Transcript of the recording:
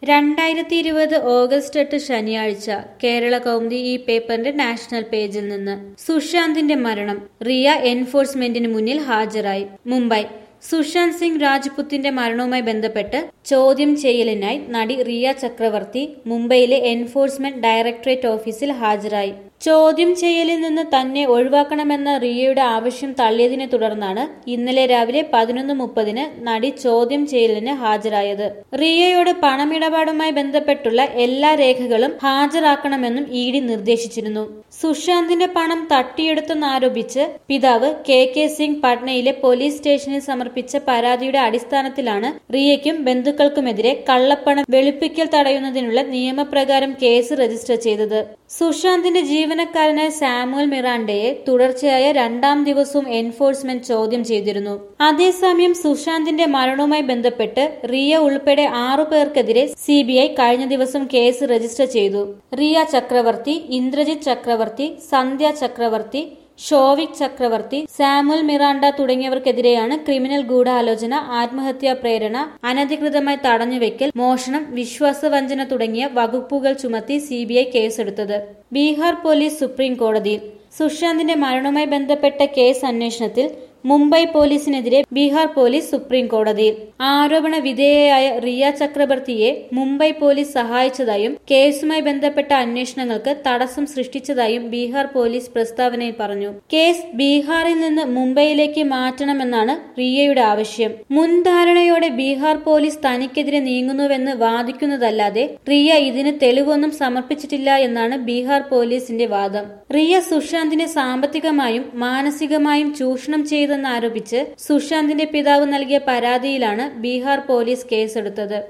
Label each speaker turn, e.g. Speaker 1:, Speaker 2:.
Speaker 1: രണ്ടായിരത്തി ഇരുപത് ഓഗസ്റ്റ് എട്ട് ശനിയാഴ്ച കേരള കൗമുദി ഈ പേപ്പറിന്റെ നാഷണൽ പേജിൽ നിന്ന് സുശാന്തിന്റെ മരണം റിയ എൻഫോഴ്സ്മെന്റിന് മുന്നിൽ ഹാജരായി മുംബൈ സുശാന്ത് സിംഗ് രാജ്പുത്തിന്റെ മരണവുമായി ബന്ധപ്പെട്ട് ചോദ്യം ചെയ്യലിനായി നടി റിയ ചക്രവർത്തി മുംബൈയിലെ എൻഫോഴ്സ്മെന്റ് ഡയറക്ടറേറ്റ് ഓഫീസിൽ ഹാജരായി ചോദ്യം ചെയ്യലിൽ നിന്ന് തന്നെ ഒഴിവാക്കണമെന്ന റിയയുടെ ആവശ്യം തള്ളിയതിനെ തുടർന്നാണ് ഇന്നലെ രാവിലെ പതിനൊന്ന് മുപ്പതിന് നടി ചോദ്യം ചെയ്യലിന് ഹാജരായത് റിയയോട് പണമിടപാടുമായി ബന്ധപ്പെട്ടുള്ള എല്ലാ രേഖകളും ഹാജരാക്കണമെന്നും ഇ ഡി നിർദ്ദേശിച്ചിരുന്നു സുശാന്തിന്റെ പണം തട്ടിയെടുത്തെന്നാരോപിച്ച് പിതാവ് കെ കെ സിംഗ് പട്നയിലെ പോലീസ് സ്റ്റേഷനിൽ സമർപ്പിച്ച പരാതിയുടെ അടിസ്ഥാനത്തിലാണ് റിയയ്ക്കും ബന്ധുക്കൾക്കുമെതിരെ കള്ളപ്പണം വെളുപ്പിക്കൽ തടയുന്നതിനുള്ള നിയമപ്രകാരം കേസ് രജിസ്റ്റർ ചെയ്തത് സുശാന്തിന്റെ ജീവനക്കാരനായ സാമുവൽ മിറാണ്ടയെ തുടർച്ചയായ രണ്ടാം ദിവസവും എൻഫോഴ്സ്മെന്റ് ചോദ്യം ചെയ്തിരുന്നു അതേസമയം സുശാന്തിന്റെ മരണവുമായി ബന്ധപ്പെട്ട് റിയ ഉൾപ്പെടെ ആറു പേർക്കെതിരെ സിബിഐ കഴിഞ്ഞ ദിവസം കേസ് രജിസ്റ്റർ ചെയ്തു റിയ ചക്രവർത്തി ഇന്ദ്രജിത് ചക്രവർത്തി സന്ധ്യ ചക്രവർത്തി ഷോവിക് ചക്രവർത്തി സാമുൽ മിറാണ്ട തുടങ്ങിയവർക്കെതിരെയാണ് ക്രിമിനൽ ഗൂഢാലോചന ആത്മഹത്യാ പ്രേരണ അനധികൃതമായി തടഞ്ഞുവെക്കൽ മോഷണം വിശ്വാസവഞ്ചന തുടങ്ങിയ വകുപ്പുകൾ ചുമത്തി സിബിഐ കേസെടുത്തത് ബീഹാർ പോലീസ് സുപ്രീം കോടതിയിൽ സുശാന്തിന്റെ മരണവുമായി ബന്ധപ്പെട്ട കേസ് അന്വേഷണത്തിൽ മുംബൈ പോലീസിനെതിരെ ബീഹാർ പോലീസ് സുപ്രീം കോടതിയിൽ ആരോപണ വിധേയയായ റിയ ചക്രവർത്തിയെ മുംബൈ പോലീസ് സഹായിച്ചതായും കേസുമായി ബന്ധപ്പെട്ട അന്വേഷണങ്ങൾക്ക് തടസ്സം സൃഷ്ടിച്ചതായും ബീഹാർ പോലീസ് പ്രസ്താവനയിൽ പറഞ്ഞു കേസ് ബീഹാറിൽ നിന്ന് മുംബൈയിലേക്ക് മാറ്റണമെന്നാണ് റിയയുടെ ആവശ്യം മുൻധാരണയോടെ ബീഹാർ പോലീസ് തനിക്കെതിരെ നീങ്ങുന്നുവെന്ന് വാദിക്കുന്നതല്ലാതെ റിയ ഇതിന് തെളിവൊന്നും സമർപ്പിച്ചിട്ടില്ല എന്നാണ് ബീഹാർ പോലീസിന്റെ വാദം റിയ സുശാന്തിനെ സാമ്പത്തികമായും മാനസികമായും ചൂഷണം ചെയ്തു ചെയ്തെന്നാരോപിച്ച് സുശാന്തിന്റെ പിതാവ് നൽകിയ പരാതിയിലാണ് ബീഹാർ പോലീസ് കേസെടുത്തത്